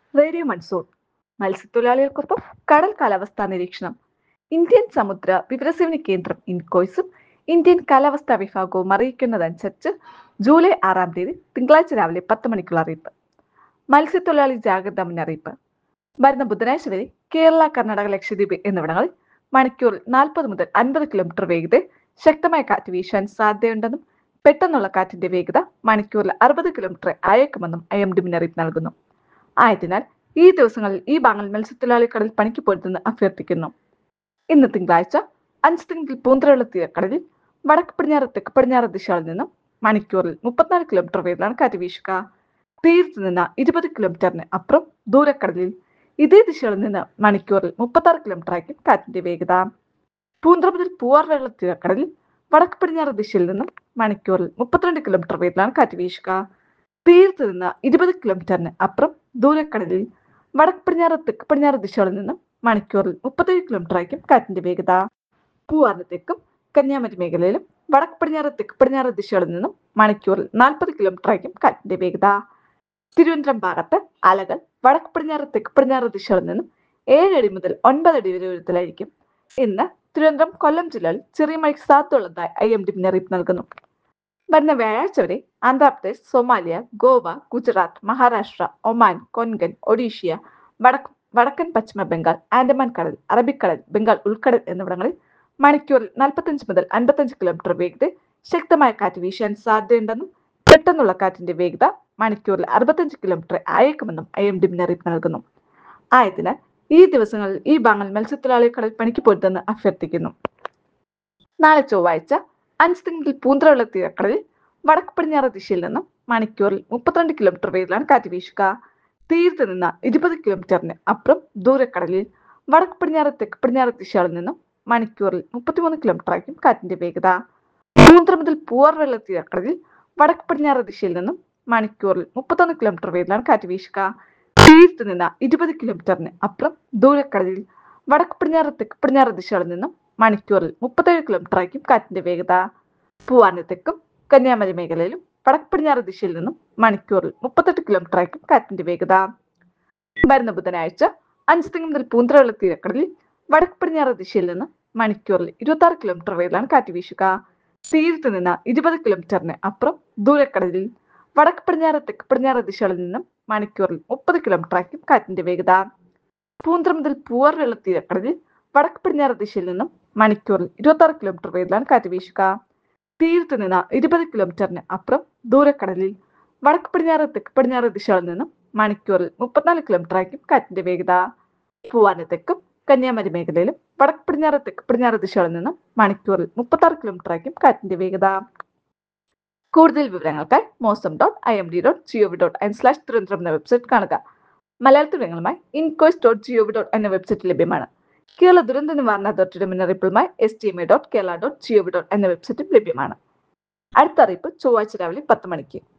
radio monsoon മത്സ്യത്തൊഴിലാളികൾക്കൊപ്പം കടൽ കാലാവസ്ഥാ നിരീക്ഷണം ഇന്ത്യൻ സമുദ്ര വിവരസേവന കേന്ദ്രം ഇൻകോയ്സും ഇന്ത്യൻ കാലാവസ്ഥാ വിഭാഗവും അറിയിക്കുന്നതനുസരിച്ച് ജൂലൈ ആറാം തീയതി തിങ്കളാഴ്ച രാവിലെ പത്ത് മണിക്കുള്ള അറിയിപ്പ് മത്സ്യത്തൊഴിലാളി ജാഗ്രതാ മുന്നറിയിപ്പ് വരുന്ന ബുധനാഴ്ച വരെ കേരള കർണാടക ലക്ഷദ്വീപ് എന്നിവിടങ്ങളിൽ മണിക്കൂറിൽ നാൽപ്പത് മുതൽ അൻപത് കിലോമീറ്റർ വേഗതയിൽ ശക്തമായ കാറ്റ് വീശാൻ സാധ്യതയുണ്ടെന്നും പെട്ടെന്നുള്ള കാറ്റിന്റെ വേഗത മണിക്കൂറിൽ അറുപത് കിലോമീറ്റർ അയക്കുമെന്നും ഐ എം ഡി മുന്നറിയിപ്പ് നൽകുന്നു ആയതിനാൽ ഈ ദിവസങ്ങളിൽ ഈ ഭാഗങ്ങളിൽ മത്സ്യത്തൊഴിലാളി കടൽ പണിക്ക് പോരുതെന്ന് അഭ്യർത്ഥിക്കുന്നു ഇന്ന് തിങ്കളാഴ്ച അഞ്ച് തിങ്കിൽ പൂന്തറയുള്ള തീരക്കടലിൽ വടക്ക് പടിഞ്ഞാറ് തെക്ക് പടിഞ്ഞാറ് ദിശകളിൽ നിന്നും മണിക്കൂറിൽ മുപ്പത്തിനാല് കിലോമീറ്റർ വേഗത്തിലാണ് കാറ്റ് വീശുക തീരത്ത് നിന്ന് ഇരുപത് കിലോമീറ്ററിന് അപ്പുറം ദൂരക്കടലിൽ ഇതേ ദിശകളിൽ നിന്ന് മണിക്കൂറിൽ മുപ്പത്തി ആറ് കിലോമീറ്റർ ആയിരിക്കും കാറ്റിന്റെ വേഗത പൂന്തറ മുതൽ പൂവാർ വെള്ള തീരക്കടലിൽ വടക്ക് പടിഞ്ഞാറ് ദിശയിൽ നിന്നും മണിക്കൂറിൽ മുപ്പത്തിരണ്ട് കിലോമീറ്റർ വേഗത്തിലാണ് കാറ്റ് വീശുക തീരത്ത് നിന്ന് ഇരുപത് കിലോമീറ്ററിന് അപ്പുറം ദൂരക്കടലിൽ വടക്ക് പടിഞ്ഞാറ് തെക്ക് പടിഞ്ഞാറ് ദിശകളിൽ നിന്നും മണിക്കൂറിൽ മുപ്പത്തേഴ് കിലോമീറ്റർ ആയിരിക്കും കാറ്റിന്റെ വേഗത പൂവാറിന് തെക്കും കന്യാകുമാരി മേഖലയിലും വടക്ക് പടിഞ്ഞാറ് തെക്ക് പടിഞ്ഞാറ് ദിശകളിൽ നിന്നും മണിക്കൂറിൽ നാൽപ്പത് കിലോമീറ്റർ ആയിരിക്കും കാറ്റിന്റെ വേഗത തിരുവനന്തപുരം ഭാഗത്ത് അലകൾ വടക്ക് പടിഞ്ഞാറ് തെക്ക് പടിഞ്ഞാറ് ദിശകളിൽ നിന്നും ഏഴടി മുതൽ ഒൻപത് അടി വരെ ഉയരത്തിലായിരിക്കും ഇന്ന് തിരുവനന്തപുരം കൊല്ലം ജില്ലകളിൽ ചെറിയ മഴയ്ക്ക് സാധ്യതയുള്ളതായി ഐ എം ഡി മുന്നറിയിപ്പ് നൽകുന്നു വരുന്ന വ്യാഴാഴ്ച വരെ ആന്ധ്രാപ്രദേശ് സൊമാലിയ ഗോവ ഗുജറാത്ത് മഹാരാഷ്ട്ര ഒമാൻ കൊൻകൻ ഒഡീഷ്യ വടക്ക് വടക്കൻ പശ്ചിമ ബംഗാൾ ആൻഡമാൻ കടൽ അറബിക്കടൽ ബംഗാൾ ഉൾക്കടൽ എന്നിവിടങ്ങളിൽ മണിക്കൂറിൽ നാൽപ്പത്തഞ്ച് മുതൽ അൻപത്തഞ്ച് കിലോമീറ്റർ വേഗതയിൽ ശക്തമായ കാറ്റ് വീശാൻ സാധ്യതയുണ്ടെന്നും പെട്ടെന്നുള്ള കാറ്റിന്റെ വേഗത മണിക്കൂറിൽ അറുപത്തഞ്ച് കിലോമീറ്റർ അയക്കുമെന്നും ഐ എം ഡി മുന്നറിയിപ്പ് നൽകുന്നു ആയതിനാൽ ഈ ദിവസങ്ങളിൽ ഈ ഭാഗങ്ങൾ മത്സ്യത്തൊഴിലാളി കടൽ പണിക്ക് പോരുതെന്ന് അഭ്യർത്ഥിക്കുന്നു നാളെ ചൊവ്വാഴ്ച അഞ്ച് തിങ്കിൽ പൂന്തറയുള്ള തീരക്കടലിൽ വടക്ക് പടിഞ്ഞാറ് ദിശയിൽ നിന്നും മണിക്കൂറിൽ മുപ്പത്തിരണ്ട് കിലോമീറ്റർ വേഗത്തിലാണ് കാറ്റ് വീശുക തീരത്ത് നിന്ന് ഇരുപത് കിലോമീറ്ററിന് അപ്പുറം ദൂരക്കടലിൽ വടക്ക് പടിഞ്ഞാറ് തെക്ക് പടിഞ്ഞാറ് ദിശകളിൽ നിന്നും മണിക്കൂറിൽ മുപ്പത്തിമൂന്ന് കിലോമീറ്റർ ആയിരിക്കും കാറ്റിന്റെ വേഗത പൂന്തറ മുതൽ പൂവാർ വെള്ള തീരക്കടലിൽ വടക്ക് പടിഞ്ഞാറ് ദിശയിൽ നിന്നും മണിക്കൂറിൽ മുപ്പത്തൊന്ന് കിലോമീറ്റർ വേഗത്തിലാണ് കാറ്റ് വീശുക തീരത്ത് നിന്ന് ഇരുപത് കിലോമീറ്ററിന് അപ്പുറം ദൂരക്കടലിൽ വടക്ക് പടിഞ്ഞാറ് തെക്ക് പടിഞ്ഞാറ് ദിശകളിൽ നിന്നും മണിക്കൂറിൽ മുപ്പത്തേഴ് കിലോമീറ്റർ ആയിരിക്കും കാറ്റിന്റെ വേഗത പൂവാറിന് തെക്കും കന്യാകുമാരി മേഖലയിലും വടക്ക് പടിഞ്ഞാറ് ദിശയിൽ നിന്നും മണിക്കൂറിൽ മുപ്പത്തെട്ട് കിലോമീറ്റർ ആയിരിക്കും കാറ്റിന്റെ വേഗത വരുന്ന ബുധനാഴ്ച അഞ്ച് തിങ്ങ് മുതൽ പൂന്തറയുള്ള തീരക്കടലിൽ വടക്ക് പടിഞ്ഞാറ് ദിശയിൽ നിന്ന് മണിക്കൂറിൽ ഇരുപത്തി ആറ് കിലോമീറ്റർ വേഗത്തിലാണ് കാറ്റ് വീശുക തീരത്ത് നിന്ന് ഇരുപത് കിലോമീറ്ററിന് അപ്പുറം ദൂരക്കടലിൽ വടക്ക് പടിഞ്ഞാറ് തെക്ക് പടിഞ്ഞാറ് ദിശകളിൽ നിന്നും മണിക്കൂറിൽ മുപ്പത് കിലോമീറ്റർ ആയിരിക്കും കാറ്റിന്റെ വേഗത പൂന്തറ മുതൽ പൂവാർ വെള്ള തീരക്കടലിൽ വടക്ക് പടിഞ്ഞാറ് ദിശയിൽ നിന്നും മണിക്കൂറിൽ ഇരുപത്തി ആറ് കിലോമീറ്റർ വേഗത്തിലാണ് കാറ്റ് വീശുക തീരത്ത് നിന്ന് ഇരുപത് കിലോമീറ്ററിന് അപ്പുറം ദൂരക്കടലിൽ വടക്ക് പടിഞ്ഞാറ് തെക്ക് പടിഞ്ഞാറ് ദിശകളിൽ നിന്നും മണിക്കൂറിൽ മുപ്പത്തിനാല് കിലോമീറ്റർ ആയിരിക്കും കാറ്റിന്റെ വേഗത പൂവാന് തെക്കും കന്യാകുമാരി മേഖലയിലും വടക്ക് പടിഞ്ഞാറ് തെക്ക് പടിഞ്ഞാറ് ദിശകളിൽ നിന്നും മണിക്കൂറിൽ മുപ്പത്തി ആറ് കിലോമീറ്റർ ആയിരിക്കും കാറ്റിന്റെ വേഗത കൂടുതൽ വിവരങ്ങൾക്കായി mausam dot I M D dot gov dot in slash Thiruvananthapuram എന്ന വെബ്സൈറ്റ് കാണുക മലയാളത്തിൽ വിവരങ്ങളുമായി ഇൻകോയ്സ് ഡോട്ട് ജിഒവി ഡോട്ട് എന്ന വെബ്സൈറ്റ് ലഭ്യമാണ് കേരള ദുരന്ത നിവാരണ അതോറിറ്റിയുടെ മുന്നറിയിപ്പുമായി S T M A dot Kerala dot gov dot എന്ന വെബ്സൈറ്റും ലഭ്യമാണ് അടുത്ത അറിയിപ്പ് ചൊവ്വാഴ്ച രാവിലെ പത്ത് മണിക്ക്